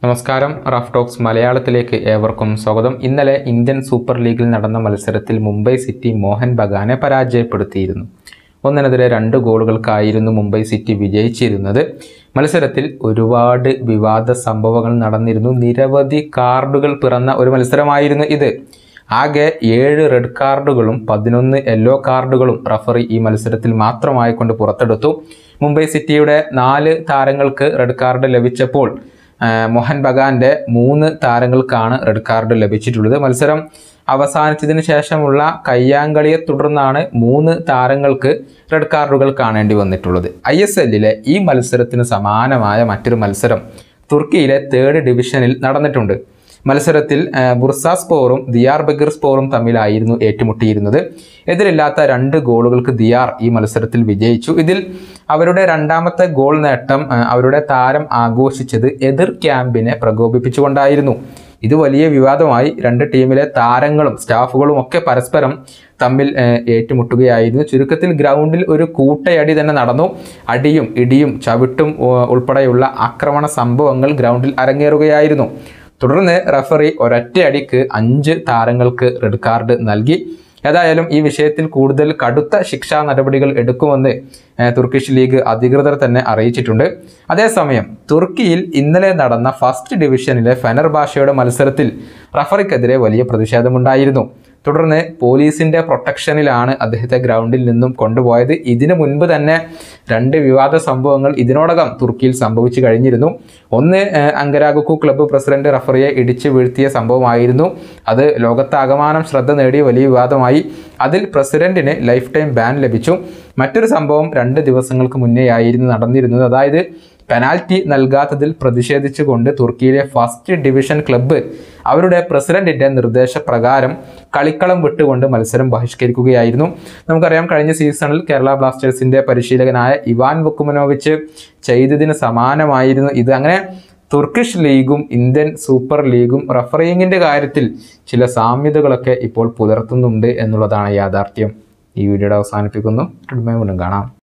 നമസ്കാരം rough talks മലയാളത്തിലേക്ക് ഏവർക്കും സ്വാഗതം ഇന്നലെ ഇന്ത്യൻ സൂപ്പർ ലീഗിൽ നടന്ന മത്സരത്തിൽ മുംബൈ സിറ്റി മോഹൻ ബഗാനെ പരാജയപ്പെടുത്തിയിരുന്നു ഒന്നിനെതിരെ രണ്ട് ഗോളുകൾക്കായിരുന്നു മുംബൈ സിറ്റി വിജയിച്ചിരുന്നത് മത്സരത്തിൽ ഒരുപാട് വിവാദ സംഭവങ്ങൾ നടന്നിരുന്നു നിരവധി കാർഡുകൾ പിറന്ന ഒരു മത്സരമായിരുന്നു ഇത് ആകെ ഏഴ് റെഡ് കാർഡുകളും പതിനൊന്ന് യെല്ലോ കാർഡുകളും റഫറി ഈ മത്സരത്തിൽ മാത്രമായി കൊണ്ട് പുറത്തെടുത്തു മുംബൈ സിറ്റിയുടെ നാല് താരങ്ങൾക്ക് റെഡ് കാർഡ് ലഭിച്ചപ്പോൾ ആ, മോഹൻ ബഗാന്റെ മൂന്ന് താരങ്ങൾക്കാണ് റെഡ് കാർഡ് ലഭിച്ചിട്ടുള്ളത് മത്സരം അവസാനിച്ചതിന് ശേഷമുള്ള കയ്യാങ്കളിയെ തുടർന്നാണ് മൂന്ന് താരങ്ങൾക്ക് റെഡ് കാർഡുകൾ കാണേണ്ടി വന്നിട്ടുള്ളത് ഐ എസ് എല്ലിലെ ഈ മത്സരത്തിന് സമാനമായ മറ്റൊരു മത്സരം തുർക്കിയിലെ തേർഡ് ഡിവിഷനിൽ നടന്നിട്ടുണ്ട് മത്സരത്തിൽ ആ, ബുർസ സ്പോറും ദിയാർ ബഗിർ സ്പോറും തമ്മിലായിരുന്നു ഏറ്റുമുട്ടിയിരുന്നത് എതിരില്ലാത്ത രണ്ട് ഗോളുകൾക്ക് ദിയാർ ഈ മത്സരത്തിൽ വിജയിച്ചു ഇതിൽ അവരുടെ രണ്ടാമത്തെ ഗോൾ നേട്ടം ആ, അവരുടെ താരം ആഘോഷിച്ചത് എതിർ ക്യാമ്പിനെ പ്രകോപിപ്പിച്ചുകൊണ്ടായിരുന്നു ഇത് വലിയ വിവാദമായി രണ്ട് ടീമിലെ താരങ്ങളും സ്റ്റാഫുകളും ഒക്കെ പരസ്പരം തമ്മിൽ ആ, ഏറ്റുമുട്ടുകയായിരുന്നു ചുരുക്കത്തിൽ ഗ്രൗണ്ടിൽ ഒരു കൂട്ടയടി തന്നെ നടന്നു അടിയും ഇടിയും ചവിട്ടും ഉ- ഉൾപ്പെടെയുള്ള ആക്രമണ സംഭവങ്ങൾ ഗ്രൗണ്ടിൽ അരങ്ങേറുകയായിരുന്നു തുടർന്ന് റഫറി ഒരൊറ്റയടിക്ക് അഞ്ച് താരങ്ങൾക്ക് റെഡ് കാർഡ് നൽകി ഏതായാലും ഈ വിഷയത്തിൽ കൂടുതൽ കടുത്ത ശിക്ഷാ നടപടികൾ എടുക്കുമെന്ന് ഏഹ്, തുർക്കിഷ് ലീഗ് അധികൃതർ തന്നെ അറിയിച്ചിട്ടുണ്ട് അതേസമയം തുർക്കിയിൽ ഇന്നലെ നടന്ന ഫസ്റ്റ് ഡിവിഷനിലെ ഫെനർബാഷയുടെ മത്സരത്തിൽ റഫറിക്കെതിരെ വലിയ പ്രതിഷേധമുണ്ടായിരുന്നു തുടർന്ന് പോലീസിന്റെ പ്രൊട്ടക്ഷനിലാണ് അദ്ദേഹത്തെ ഗ്രൗണ്ടിൽ നിന്നും കൊണ്ടുപോയത് ഇതിനു മുൻപ് തന്നെ രണ്ട് വിവാദ സംഭവങ്ങൾ ഇതിനോടകം തുർക്കിയിൽ സംഭവിച്ചു കഴിഞ്ഞിരുന്നു ഒന്ന് ഏഹ്, അങ്കരാഗുക്കു ക്ലബ്ബ് പ്രസിഡന്റ് റഫറിയെ ഇടിച്ചു വീഴ്ത്തിയ സംഭവമായിരുന്നു അത് ലോകത്താകമാനം ശ്രദ്ധ നേടിയ വലിയ വിവാദമായി അതിൽ പ്രസിഡന്റിന് ലൈഫ് ടൈം ബാൻ ലഭിച്ചു മറ്റൊരു സംഭവം രണ്ട് ദിവസങ്ങൾക്ക് മുന്നേയായിരുന്നു നടന്നിരുന്നത് അതായത് പെനാൽറ്റി നൽകാത്തതിൽ പ്രതിഷേധിച്ചുകൊണ്ട് തുർക്കിയിലെ ഫസ്റ്റ് ഡിവിഷൻ ക്ലബ്ബ് അവരുടെ പ്രസിഡന്റിന്റെ നിർദ്ദേശപ്രകാരം കളിക്കളം വിട്ടുകൊണ്ട് മത്സരം ബഹിഷ്കരിക്കുകയായിരുന്നു നമുക്കറിയാം കഴിഞ്ഞ സീസണിൽ കേരള ബ്ലാസ്റ്റേഴ്സിന്റെ പരിശീലകനായ ഇവാൻ വുക്കുമനോവിച്ച് ചെയ്തതിന് സമാനമായിരുന്നു ഇത് അങ്ങനെ തുർക്കിഷ് ലീഗും ഇന്ത്യൻ സൂപ്പർ ലീഗും റഫറിങ്ങിന്റെ കാര്യത്തിൽ ചില സാമ്യതകളൊക്കെ ഇപ്പോൾ പുലർത്തുന്നുണ്ട് എന്നുള്ളതാണ് യാഥാർത്ഥ്യം ഈ വീഡിയോയുടെ അവസാനിപ്പിക്കുന്നു വീണ്ടും കാണാം